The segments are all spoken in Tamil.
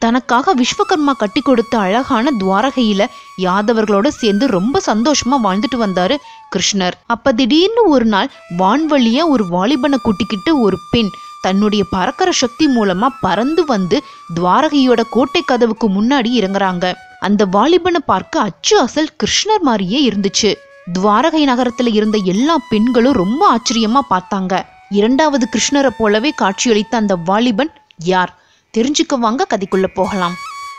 தனக்காக விஸ்வகர்மா கட்டி கொடுத்த அழகான துவாரகையில யாதவர்களோட சேர்ந்து ரொம்ப சந்தோஷமா வாழ்ந்துட்டு வந்தாரு கிருஷ்ணர் அப்ப திடீர்னு ஒரு நாள் வான்வழியா ஒரு வாலிபனை கூட்டிக்கிட்டு ஒரு பெண் தன்னுடைய பறக்கிற சக்தி மூலமா பறந்து வந்து துவாரகையோட கோட்டை கதவுக்கு முன்னாடி இறங்குறாங்க அந்த வாலிபனை பார்க்க அச்சு அசல் கிருஷ்ணர் மாதிரியே இருந்துச்சு துவாரகை நகரத்துல இருந்த எல்லா பெண்களும் ரொம்ப ஆச்சரியமா பார்த்தாங்க இரண்டாவது கிருஷ்ணரை போலவே காட்சியளித்த அந்த வாலிபன் யார் தெரிஞ்சுக்க வாங்க கதைக்குள்ள போகலாம்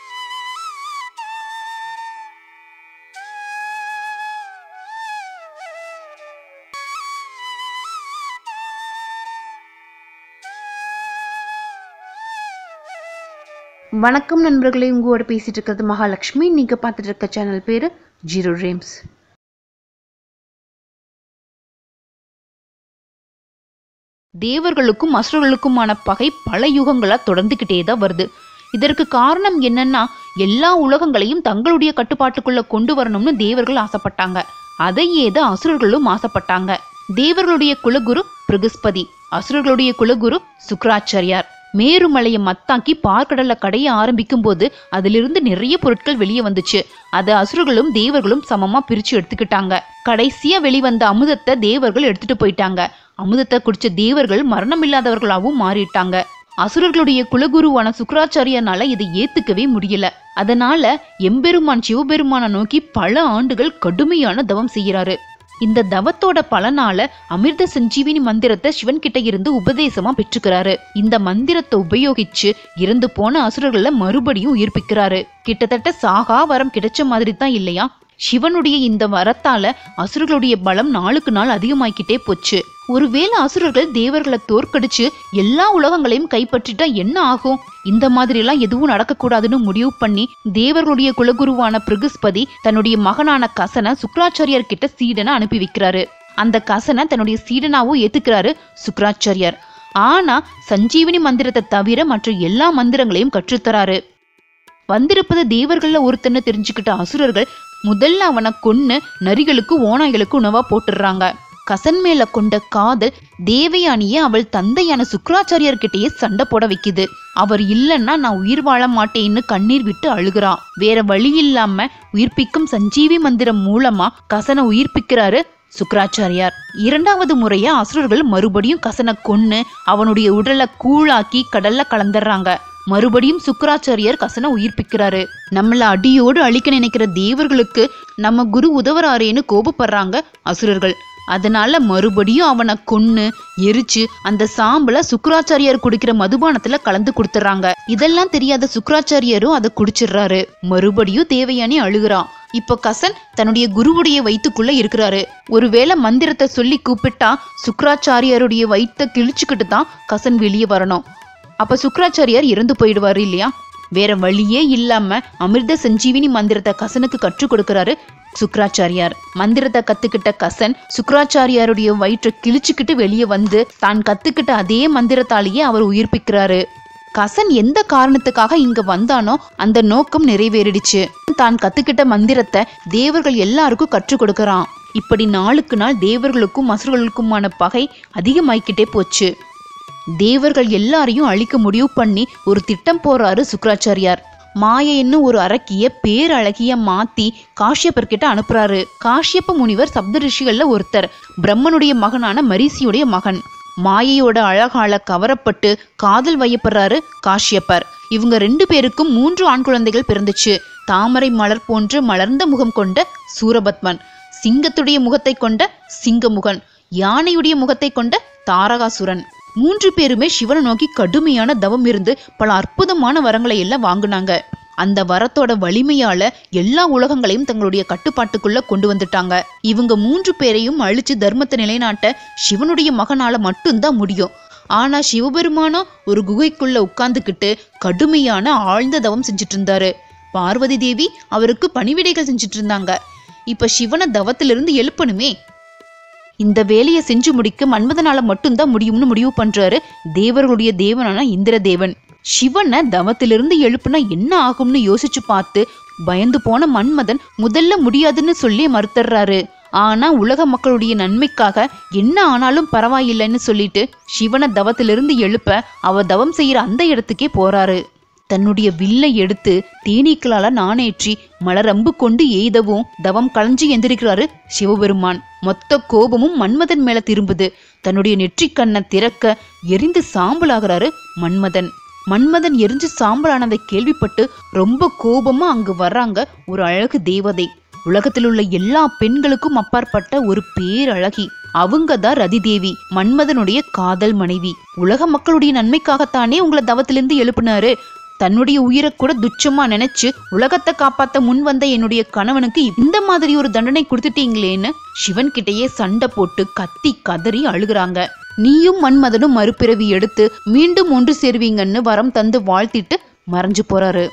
வணக்கம் நண்பர்களே உங்களோட பேசிட்டு இருக்கிறது மகாலட்சுமி நீங்க பார்த்துட்டு இருக்க சேனல் பேரு ஜீரோ ட்ரீம்ஸ் தேவர்களுக்கும் அசுரர்களுக்குமான பகை பல யுகங்களா தொடர்ந்துகிட்டே தான் வருது இதற்கு காரணம் என்னன்னா எல்லா உலகங்களையும் தங்களுடைய கட்டுப்பாட்டுக்குள்ள கொண்டு வரணும்னு தேவர்கள் ஆசைப்பட்டாங்க அதையே தான் அசுரர்களும் ஆசைப்பட்டாங்க தேவர்களுடைய குலகுரு பிரகஸ்பதி அசுரர்களுடைய குலகுரு சுக்ராச்சாரியார் மேருமலையை மத்தாக்கி பார்க்கடல்ல கடைய ஆரம்பிக்கும் போது அதிலிருந்து நிறைய பொருட்கள் வெளியே வந்துச்சு அதை அசுரர்களும் தேவர்களும் சமமா பிரிச்சு எடுத்துக்கிட்டாங்க கடைசியா வெளிவந்த அமுதத்தை தேவர்கள் எடுத்துட்டு போயிட்டாங்க அமுதத்தை குடிச்ச தேவர்கள் மரணமில்லாதவர்களாகவும் மாறிட்டாங்க அசுரர்களுடைய குலகுருவான சுக்கராச்சாரியனால இதை ஏத்துக்கவே முடியல அதனால எம்பெருமான் சிவபெருமானை நோக்கி பல ஆண்டுகள் கடுமையான தவம் செய்யறாரு இந்த தவத்தோட பலனால அமிர்த சஞ்சீவினி மந்திரத்தை சிவன் கிட்ட இருந்து உபதேசமா பெற்றுக்கிறாரு இந்த மந்திரத்தை உபயோகிச்சு இறந்து போன அசுரர்களை மறுபடியும் உயிர்ப்பிக்கிறாரு கிட்டத்தட்ட சாகா வரம் கிடைச்ச மாதிரி தான் இல்லையா சிவனுடைய இந்த வரத்தால அசுரர்களுடைய பலம் நாளுக்கு நாள் அதிகமாக்கிட்டே போச்சு ஒருவேளை அசுரர்கள் தேவர்களை தோற்கடிச்சு எல்லா உலகங்களையும் கைப்பற்றிட்டா என்ன ஆகும் இந்த மாதிரி எல்லாம் எதுவும் நடக்கக்கூடாதுன்னு முடிவு பண்ணி தேவர்களுடைய குலகுருவான பிரகஸ்பதி தன்னுடைய மகனான கசனை சுக்ராச்சாரியார் கிட்ட சீடனை அனுப்பி வைக்கிறாரு அந்த கசனை தன்னுடைய சீடனாவும் ஏத்துக்கிறாரு சுக்ராச்சாரியார் ஆனா சஞ்சீவினி மந்திரத்தை தவிர மற்ற எல்லா மந்திரங்களையும் கற்றுத்தராரு வந்திருப்பது தேவர்கள்ல ஒருத்தன்னு தெரிஞ்சுக்கிட்ட அசுரர்கள் முதல்ல அவனை கொன்னு நரிகளுக்கு ஓநாய்களுக்கு உணவா போட்டுடுறாங்க கசன் மேல கொண்ட காதல் தேவயானிய அவள் தந்தையான சுக்ராச்சாரியார் கிட்டயே சண்டை போட வைக்குது அவர் இல்லைன்னா நான் உயிர் வாழ மாட்டேன்னு கண்ணீர் விட்டு அழுகிறான் வேற வழி இல்லாம உயிர்ப்பிக்கும் சஞ்சீவி மந்திரம் மூலமா கசனை உயிர்ப்பிக்கிறாரு சுக்ராச்சாரியார் இரண்டாவது முறையா அசுரர்கள் மறுபடியும் கசனை கொன்னு அவனுடைய உடலை கூழாக்கி கடல்ல கலந்துடுறாங்க மறுபடியும் சுக்கராச்சாரியார் கசனை உயிர்ப்பிக்கிறாரு நம்மள அடியோடு அழிக்க நினைக்கிற தேவர்களுக்கு நம்ம குரு உதவறாரேன்னு கோபப்படுறாங்க அசுரர்கள் அதனால மறுபடியும் அவனை கொன்னு எரிச்சு அந்த சாம்பல சுக்கராச்சாரியார் குடிக்கிற மதுபானத்துல கலந்து கொடுத்துறாங்க இதெல்லாம் தெரியாத சுக்கராச்சாரியாரும் அதை குடிச்சிடுறாரு மறுபடியும் தேவயானி அழுகுறான் இப்ப கசன் தன்னுடைய குருவுடைய வயித்துக்குள்ள இருக்கிறாரு ஒருவேளை மந்திரத்தை சொல்லி கூப்பிட்டா சுக்கராச்சாரியாருடைய வயித்தை கிழிச்சுக்கிட்டு தான் கசன் வெளியே வரணும் அப்ப சுக்கராச்சாரியார் இறந்து போயிடுவாரு இல்லையா வேற வழியே இல்லாம அமிர்த சஞ்சீவினி மந்திரத்தை கசனுக்கு கற்றுக் கொடுக்கறாரு சுக்ராச்சாரியார் மந்திரத்தை கத்துக்கிட்ட கசன் சுக்ராச்சாரியாருடைய வயிற்றை கிழிச்சுக்கிட்டு வெளியே வந்து தான் கத்துக்கிட்ட அதே மந்திரத்தாலேயே அவர் உயிர்ப்பிக்கிறாரு கசன் எந்த காரணத்துக்காக இங்க வந்தானோ அந்த நோக்கம் நிறைவேறிடுச்சு தான் கத்துக்கிட்ட மந்திரத்தை தேவர்கள் எல்லாருக்கும் கற்றுக் கொடுக்கறான் இப்படி நாளுக்கு நாள் தேவர்களுக்கும் அசுரர்களுக்குமான பகை அதிகமாயிக்கிட்டே போச்சு தேவர்கள் எல்லாரையும் அழிக்க முடிவு பண்ணி ஒரு திட்டம் போறாரு சுக்ராச்சாரியார் மாயைன்னு ஒரு அரக்கிய பேரழகிய மாத்தி காஷ்யப்பர் கிட்ட அனுப்புறாரு காஷ்யப்ப முனிவர் சப்த ரிஷிகள்ல ஒருத்தர் பிரம்மனுடைய மகனான மரிசியுடைய மகன் மாயையோட அழகால கவரப்பட்டு காதல் வயப்படுறாரு காஷ்யப்பர் இவங்க ரெண்டு பேருக்கும் மூன்று ஆண் குழந்தைகள் பிறந்துச்சு தாமரை மலர் போன்று மலர்ந்த முகம் கொண்ட சூரபத்மன் சிங்கத்துடைய முகத்தை கொண்ட சிங்கமுகன் யானையுடைய முகத்தை கொண்ட தாரகாசுரன் மூன்று பேருமே சிவனை நோக்கி கடுமையான தவம் இருந்து பல அற்புதமான வரங்களை எல்லாம் வாங்குனாங்க அந்த வரத்தோட வலிமையால எல்லா உலகங்களையும் தங்களுடைய கட்டுப்பாட்டுக்குள்ள கொண்டு வந்துட்டாங்க இவங்க மூன்று பேரையும் அழிச்சு தர்மத்தை நிலைநாட்ட சிவனுடைய மகனால மட்டும்தான் முடியும் ஆனா சிவபெருமானோ ஒரு குகைக்குள்ள உட்கார்ந்துக்கிட்டு கடுமையான ஆழ்ந்த தவம் செஞ்சுட்டு இருந்தாரு பார்வதி தேவி அவருக்கு பணிவிடைகள் செஞ்சுட்டு இருந்தாங்க இப்ப சிவனை தவத்திலிருந்து எழுப்பணுமே இந்த வேலையை செஞ்சு முடிக்க மன்மதனால மட்டும்தான் முடியும்னு முடிவு பண்றாரு தேவர்களுடைய தேவனான இந்திரதேவன் சிவனை தவத்திலிருந்து எழுப்புனா என்ன ஆகும்னு யோசிச்சு பார்த்து பயந்து போன மன்மதன் முதல்ல முடியாதுன்னு சொல்லி மறுத்துறாரு ஆனா உலக மக்களுடைய நன்மைக்காக என்ன ஆனாலும் பரவாயில்லைன்னு சொல்லிட்டு சிவனை தவத்திலிருந்து எழுப்ப அவ தவம் செய்யற அந்த இடத்துக்கே போறாரு தன்னுடைய வில்லை எடுத்து தேனீக்களால நாணேற்றி மலரம்பு கொண்டு எய்தவும் தவம் களைஞ்சு எந்திரிக்கிறாரு சிவபெருமான் மொத்த கோபமும் மன்மதன் மேல திரும்புது தன்னுடைய நெற்றிக் கண்ணை திறக்க எரிந்து சாம்பலாகிறாரு மன்மதன் மன்மதன் எரிஞ்சு சாம்பலானதை கேள்விப்பட்டு ரொம்ப கோபமா அங்கு வர்றாங்க ஒரு அழகு தேவதை உலகத்தில் உள்ள எல்லா பெண்களுக்கும் அப்பாற்பட்ட ஒரு பேரழகி அவங்க தான் ரதி தேவி மன்மதனுடைய காதல் மனைவி உலக மக்களுடைய நன்மைக்காகத்தானே உங்களை தவத்திலிருந்து எழுப்புனாரு தன்னுடைய உயிரை கூட துச்சமா நினைச்சு உலகத்தை காப்பாத்த முன் வந்த என்னுடைய கணவனுக்கு இந்த மாதிரி ஒரு தண்டனை கொடுத்துட்டீங்களேன்னு சிவன் கிட்டயே சண்டை போட்டு கத்தி கதறி அழுகுறாங்க நீயும் மன்மதனும் மறுபிறவி எடுத்து மீண்டும் ஒன்று சேருவீங்கன்னு வரம் தந்து வாழ்த்திட்டு மறைஞ்சு போறாரு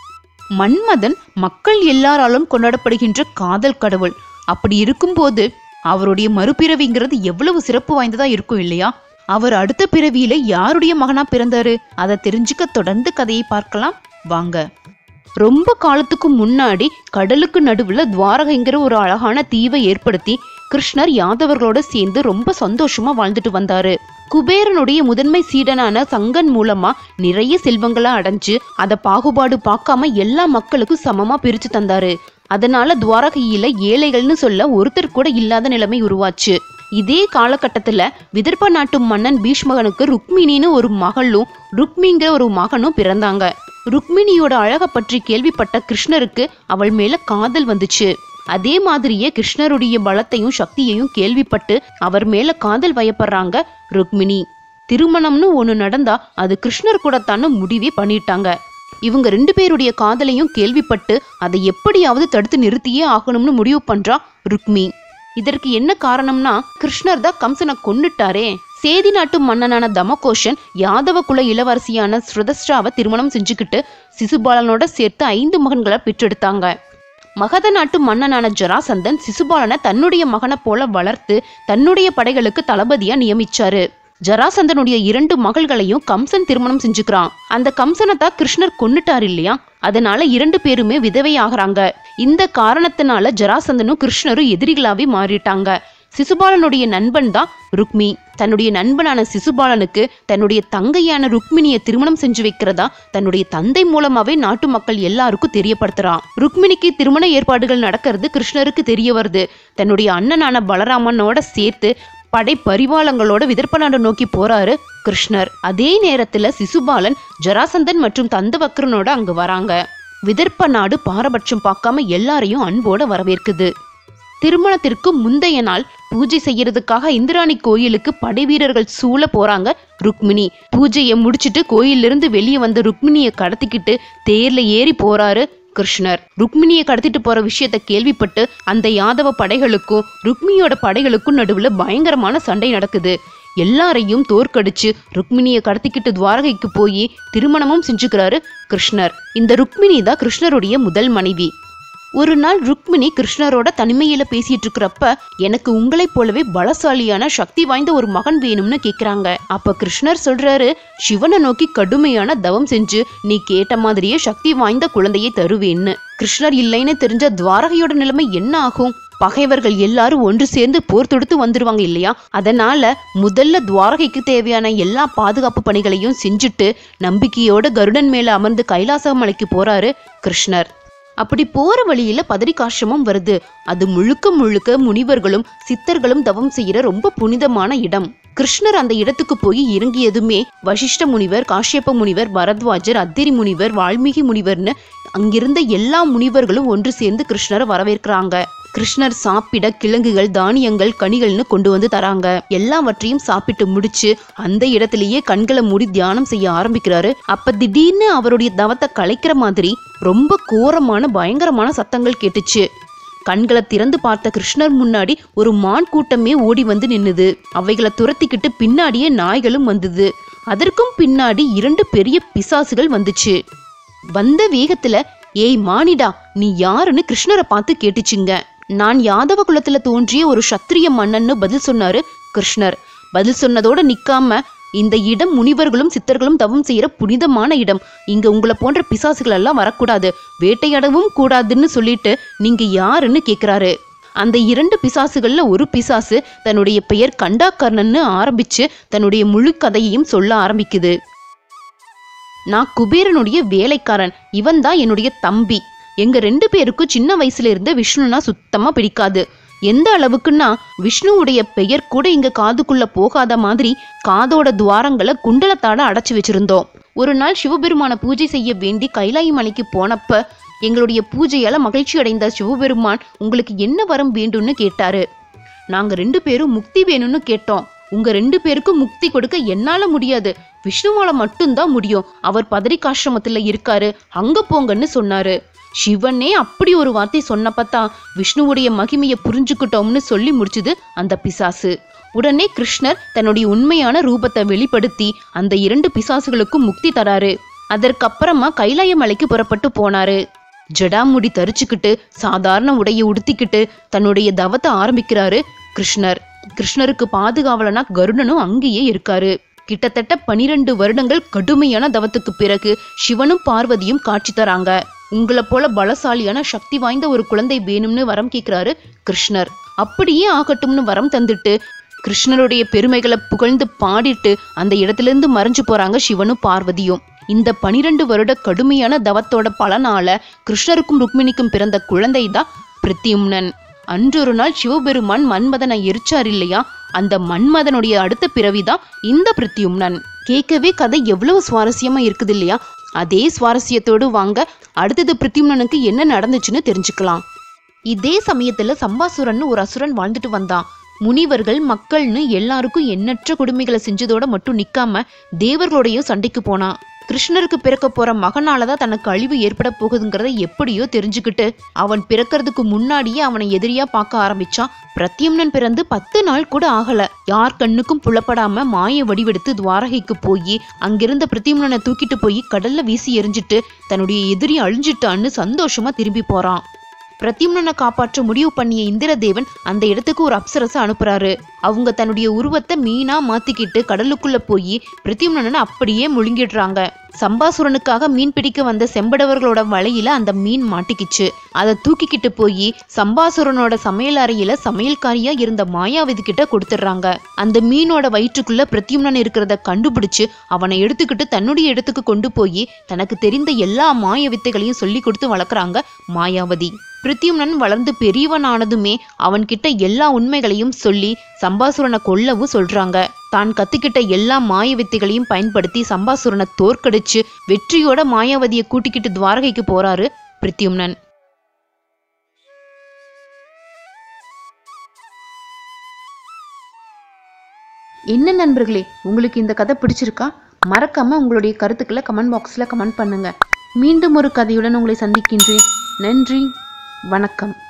மன்மதன் மக்கள் எல்லாராலும் கொண்டாடப்படுகின்ற காதல் கடவுள் அப்படி இருக்கும்போது அவருடைய மறுபிறவிங்கிறது எவ்வளவு சிறப்பு வாய்ந்ததா இருக்கும் இல்லையா அவர் அடுத்த பிறவியில யாருடைய மகனா பிறந்தாரு அதை தெரிஞ்சுக்க தொடர்ந்து கதையை பார்க்கலாம் வாங்க ரொம்ப காலத்துக்கு முன்னாடி கடலுக்கு நடுவுல துவாரகைங்கிற ஒரு அழகான தீவை ஏற்படுத்தி கிருஷ்ணர் யாதவர்களோட சேர்ந்து ரொம்ப சந்தோஷமா வாழ்ந்துட்டு வந்தாரு குபேரனுடைய முதன்மை சீடனான சங்கன் மூலமா நிறைய செல்வங்களா அடைஞ்சு அதை பாகுபாடு பார்க்காம எல்லா மக்களுக்கும் சமமா பிரிச்சு தந்தாரு அதனால துவாரகையில ஏழைகள்னு சொல்ல ஒருத்தர் கூட இல்லாத நிலைமை உருவாச்சு இதே காலகட்டத்துல விதர்ப்ப நாட்டு மன்னன் பீஷ்மகனுக்கு ருக்மிணின்னு ஒரு மகளும் ருக்மிங்கிற ஒரு மகனும் பிறந்தாங்க ருக்மிணியோட அழக பற்றி கேள்விப்பட்ட கிருஷ்ணருக்கு அவள் மேல காதல் வந்துச்சு அதே மாதிரியே கிருஷ்ணருடைய பலத்தையும் சக்தியையும் கேள்விப்பட்டு அவர் மேல காதல் வயப்படுறாங்க ருக்மிணி திருமணம்னு ஒண்ணு நடந்தா அது கிருஷ்ணர் கூட தானே முடிவே பண்ணிட்டாங்க இவங்க ரெண்டு பேருடைய காதலையும் கேள்விப்பட்டு அதை எப்படியாவது தடுத்து நிறுத்தியே ஆகணும்னு முடிவு பண்றா ருக்மி இதற்கு என்ன காரணம்னா கிருஷ்ணர் தான் கம்சனை கொன்னுட்டாரே சேதி நாட்டு மன்னனான தமகோஷன் யாதவ குல இளவரசியான ஸ்ருதஸ்ராவை திருமணம் செஞ்சுக்கிட்டு சிசுபாலனோட சேர்த்து ஐந்து மகன்களை பெற்றெடுத்தாங்க மகத நாட்டு மன்னனான ஜராசந்தன் சிசுபாலனை தன்னுடைய மகனை போல வளர்த்து தன்னுடைய படைகளுக்கு தளபதியா நியமிச்சாரு ஜராசந்தனுடைய இரண்டு மகள்களையும் கம்சன் திருமணம் செஞ்சுக்கிறான் அந்த கம்சனை தான் கிருஷ்ணர் கொன்னுட்டார் இல்லையா அதனால இரண்டு பேருமே விதவை ஆகுறாங்க இந்த காரணத்தினால ஜராசந்தனும் கிருஷ்ணரும் எதிரிகளாவே மாறிட்டாங்க சிசுபாலனுடைய நண்பன் தான் ருக்மி தன்னுடைய நண்பனான சிசுபாலனுக்கு தன்னுடைய தங்கையான ருக்மிணியை திருமணம் செஞ்சு வைக்கிறதா தன்னுடைய தந்தை மூலமாவே நாட்டு மக்கள் எல்லாருக்கும் தெரியப்படுத்துறான் ருக்மிணிக்கு திருமண ஏற்பாடுகள் நடக்கிறது கிருஷ்ணருக்கு தெரிய வருது தன்னுடைய அண்ணனான பலராமனோட சேர்த்து படை பரிவாளங்களோட விதர்ப்பநாடு நோக்கி போறாரு கிருஷ்ணர் அதே நேரத்துல சிசுபாலன் ஜராசந்தன் மற்றும் தந்தவக்ரனோட அங்க வராங்க விதர்ப்ப நாடு பாரபட்சம் பார்க்காம எல்லாரையும் அன்போட வரவேற்குது திருமணத்திற்கு முந்தைய நாள் பூஜை செய்யறதுக்காக இந்திராணி கோயிலுக்கு படை வீரர்கள் சூழ போறாங்க ருக்மிணி பூஜையை முடிச்சிட்டு கோயிலிருந்து வெளியே வந்த ருக்மிணியை கடத்திக்கிட்டு தேர்ல ஏறி போறாரு கிருஷ்ணர் ருக்மிணியை கடத்திட்டு போற விஷயத்த கேள்விப்பட்டு அந்த யாதவ படைகளுக்கும் ருக்மியோட படைகளுக்கும் நடுவுல பயங்கரமான சண்டை நடக்குது எல்லாரையும் தோற்கடிச்சு ருக்மிணியை கடத்திக்கிட்டு துவாரகைக்கு போய் திருமணமும் செஞ்சுக்கிறாரு கிருஷ்ணர் இந்த ருக்மிணி தான் கிருஷ்ணருடைய முதல் மனைவி ஒரு நாள் ருக்மிணி கிருஷ்ணரோட தனிமையில பேசிட்டு இருக்கிறப்ப எனக்கு உங்களைப் போலவே பலசாலியான சக்தி வாய்ந்த ஒரு மகன் வேணும்னு கேக்குறாங்க அப்ப கிருஷ்ணர் சொல்றாரு சிவனை நோக்கி கடுமையான தவம் செஞ்சு நீ கேட்ட மாதிரியே சக்தி வாய்ந்த குழந்தையை தருவேன்னு கிருஷ்ணர் இல்லைன்னு தெரிஞ்ச துவாரகையோட நிலைமை என்ன ஆகும் பகைவர்கள் எல்லாரும் ஒன்று சேர்ந்து போர் தொடுத்து வந்துருவாங்க இல்லையா அதனால முதல்ல துவாரகைக்கு தேவையான எல்லா பாதுகாப்பு பணிகளையும் செஞ்சுட்டு நம்பிக்கையோட கருடன் மேல அமர்ந்து கைலாச மலைக்கு போறாரு கிருஷ்ணர் அப்படி போற வழியில பதரிகாசிரமம் வருது அது முழுக்க முழுக்க முனிவர்களும் சித்தர்களும் தவம் செய்யற ரொம்ப புனிதமான இடம் கிருஷ்ணர் அந்த இடத்துக்கு போய் இறங்கியதுமே வசிஷ்ட முனிவர் காஷ்யப்ப முனிவர் பரத்வாஜர் அத்திரி முனிவர் வால்மீகி முனிவர்னு அங்கிருந்த எல்லா முனிவர்களும் ஒன்று சேர்ந்து கிருஷ்ணரை வரவேற்கிறாங்க கிருஷ்ணர் சாப்பிட கிழங்குகள் தானியங்கள் கனிகள்னு கொண்டு வந்து தராங்க எல்லாவற்றையும் சாப்பிட்டு முடிச்சு அந்த இடத்திலேயே கண்களை மூடி தியானம் செய்ய ஆரம்பிக்கிறாரு அப்ப திடீர்னு அவருடைய தவத்தை கலைக்கிற மாதிரி ரொம்ப கோரமான பயங்கரமான சத்தங்கள் கேட்டுச்சு கண்களை திறந்து பார்த்த கிருஷ்ணர் முன்னாடி ஒரு மான் கூட்டமே ஓடி வந்து நின்னுது அவைகளை துரத்திக்கிட்டு பின்னாடியே நாய்களும் வந்தது அதற்கும் பின்னாடி இரண்டு பெரிய பிசாசுகள் வந்துச்சு வந்த வேகத்துல ஏய் மானிடா நீ யாருன்னு கிருஷ்ணரை பார்த்து கேட்டுச்சுங்க நான் யாதவ குலத்துல தோன்றிய ஒரு சத்திரிய மன்னன்னு பதில் சொன்னாரு கிருஷ்ணர் பதில் சொன்னதோட நிக்காம இந்த இடம் முனிவர்களும் சித்தர்களும் தவம் செய்யற புனிதமான இடம் இங்க உங்களை போன்ற பிசாசுகள் எல்லாம் வரக்கூடாது வேட்டையாடவும் கூடாதுன்னு சொல்லிட்டு நீங்க யாருன்னு கேக்குறாரு அந்த இரண்டு பிசாசுகள்ல ஒரு பிசாசு தன்னுடைய பெயர் கண்டாகர்ணன்னு ஆரம்பிச்சு தன்னுடைய முழு கதையையும் சொல்ல ஆரம்பிக்குது நான் குபேரனுடைய வேலைக்காரன் இவன் தான் என்னுடைய தம்பி எங்க ரெண்டு பேருக்கும் சின்ன வயசுல இருந்த விஷ்ணுனா சுத்தமா பிடிக்காது எந்த அளவுக்குன்னா விஷ்ணுவுடைய பெயர் கூட இங்க காதுக்குள்ள போகாத மாதிரி காதோட துவாரங்களை குண்டலத்தாட அடைச்சு வச்சிருந்தோம் ஒரு நாள் சிவபெருமான பூஜை செய்ய வேண்டி கைலாய மலைக்கு போனப்ப எங்களுடைய பூஜையால மகிழ்ச்சி அடைந்த சிவபெருமான் உங்களுக்கு என்ன வரம் வேண்டும்னு கேட்டாரு நாங்க ரெண்டு பேரும் முக்தி வேணும்னு கேட்டோம் உங்க ரெண்டு பேருக்கும் முக்தி கொடுக்க என்னால முடியாது விஷ்ணுவால மட்டும்தான் முடியும் அவர் பதரிகாசிரமத்துல இருக்காரு அங்க போங்கன்னு சொன்னாரு சிவனே அப்படி ஒரு வார்த்தை சொன்னப்பத்தான் விஷ்ணுவுடைய மகிமையை புரிஞ்சுக்கிட்டோம்னு சொல்லி முடிச்சுது அந்த பிசாசு உடனே கிருஷ்ணர் தன்னுடைய உண்மையான ரூபத்தை வெளிப்படுத்தி அந்த இரண்டு பிசாசுகளுக்கும் முக்தி தராரு அதற்கப்புறமா கைலாய மலைக்கு புறப்பட்டு போனாரு ஜடாமுடி தரிச்சுக்கிட்டு சாதாரண உடையை உடுத்திக்கிட்டு தன்னுடைய தவத்தை ஆரம்பிக்கிறாரு கிருஷ்ணர் கிருஷ்ணருக்கு பாதுகாவலனா கருடனும் அங்கேயே இருக்காரு கிட்டத்தட்ட பனிரெண்டு வருடங்கள் கடுமையான தவத்துக்கு பிறகு சிவனும் பார்வதியும் காட்சி தராங்க உங்களை போல பலசாலியான சக்தி வாய்ந்த ஒரு குழந்தை வேணும்னு வரம் கேட்கிறாரு கிருஷ்ணர் அப்படியே ஆகட்டும்னு வரம் தந்துட்டு கிருஷ்ணருடைய பெருமைகளை புகழ்ந்து பாடிட்டு அந்த இடத்திலிருந்து மறைஞ்சு போறாங்க சிவனும் பார்வதியும் இந்த பனிரெண்டு வருட கடுமையான தவத்தோட பலனால கிருஷ்ணருக்கும் ருக்மிணிக்கும் பிறந்த குழந்தை தான் பிரத்யும்னன் அன்றொரு நாள் சிவபெருமான் மன்மதனை எரிச்சார் இல்லையா அந்த மன்மதனுடைய அடுத்த பிறவிதான் இந்த பிரத்யும்னன் கேட்கவே கதை எவ்வளவு சுவாரஸ்யமா இருக்குது இல்லையா அதே சுவாரஸ்யத்தோடு வாங்க அடுத்தது பிரத்யும்னனுக்கு என்ன நடந்துச்சுன்னு தெரிஞ்சுக்கலாம் இதே சமயத்துல சம்பாசுரன் ஒரு அசுரன் வாழ்ந்துட்டு வந்தான் முனிவர்கள் மக்கள்னு எல்லாருக்கும் எண்ணற்ற கொடுமைகளை செஞ்சதோட மட்டும் நிக்காம தேவர்களோடையும் சண்டைக்கு போனான் கிருஷ்ணருக்கு பிறக்க போற மகனால தான் தனக்கு அழிவு ஏற்பட போகுதுங்கிறத எப்படியோ தெரிஞ்சுக்கிட்டு அவன் பிறக்கறதுக்கு முன்னாடியே அவனை எதிரியா பார்க்க ஆரம்பிச்சான் பிரத்யும்னன் பிறந்து பத்து நாள் கூட ஆகல யார் கண்ணுக்கும் புலப்படாம மாய வடிவெடுத்து துவாரகைக்கு போய் அங்கிருந்த பிரத்யும்னனை தூக்கிட்டு போய் கடல்ல வீசி எறிஞ்சிட்டு தன்னுடைய எதிரி அழிஞ்சிட்டான்னு சந்தோஷமா திரும்பி போறான் பிரத்யும்னனை காப்பாற்ற முடிவு பண்ணிய இந்திரதேவன் அந்த இடத்துக்கு ஒரு அப்சரசை அனுப்புறாரு அவங்க தன்னுடைய உருவத்தை மீனா மாத்திக்கிட்டு கடலுக்குள்ள போய் பிரத்யும்னனை அப்படியே முழுங்கிடுறாங்க சம்பாசுரனுக்காக மீன் பிடிக்க வந்த செம்படவர்களோட வலையில அந்த மீன் மாட்டிக்கிச்சு அதை தூக்கிக்கிட்டு போய் சம்பாசுரனோட சமையல் அறையில சமையல்காரியா இருந்த மாயாவதி கிட்ட கொடுத்துட்றாங்க அந்த மீனோட வயிற்றுக்குள்ள பிரத்யும்னன் இருக்கிறத கண்டுபிடிச்சு அவனை எடுத்துக்கிட்டு தன்னுடைய இடத்துக்கு கொண்டு போய் தனக்கு தெரிந்த எல்லா மாய வித்தைகளையும் சொல்லி கொடுத்து வளர்க்குறாங்க மாயாவதி பிரித்தியும்னன் வளர்ந்து பெரியவனானதுமே அவன்கிட்ட எல்லா உண்மைகளையும் சொல்லி சம்பாசுரனை கொல்லவும் சொல்றாங்க தான் கத்துக்கிட்ட எல்லா மாய வித்தைகளையும் பயன்படுத்தி சம்பாசுரனை தோற்கடிச்சு வெற்றியோட மாயாவதியை கூட்டிக்கிட்டு துவாரகைக்கு போறாரு பிரித்தியும்னன் என்ன நண்பர்களே உங்களுக்கு இந்த கதை பிடிச்சிருக்கா மறக்காம உங்களுடைய கருத்துக்களை கமெண்ட் பாக்ஸ்ல கமெண்ட் பண்ணுங்க மீண்டும் ஒரு கதையுடன் உங்களை சந்திக்கின்றேன் நன்றி வணக்கம்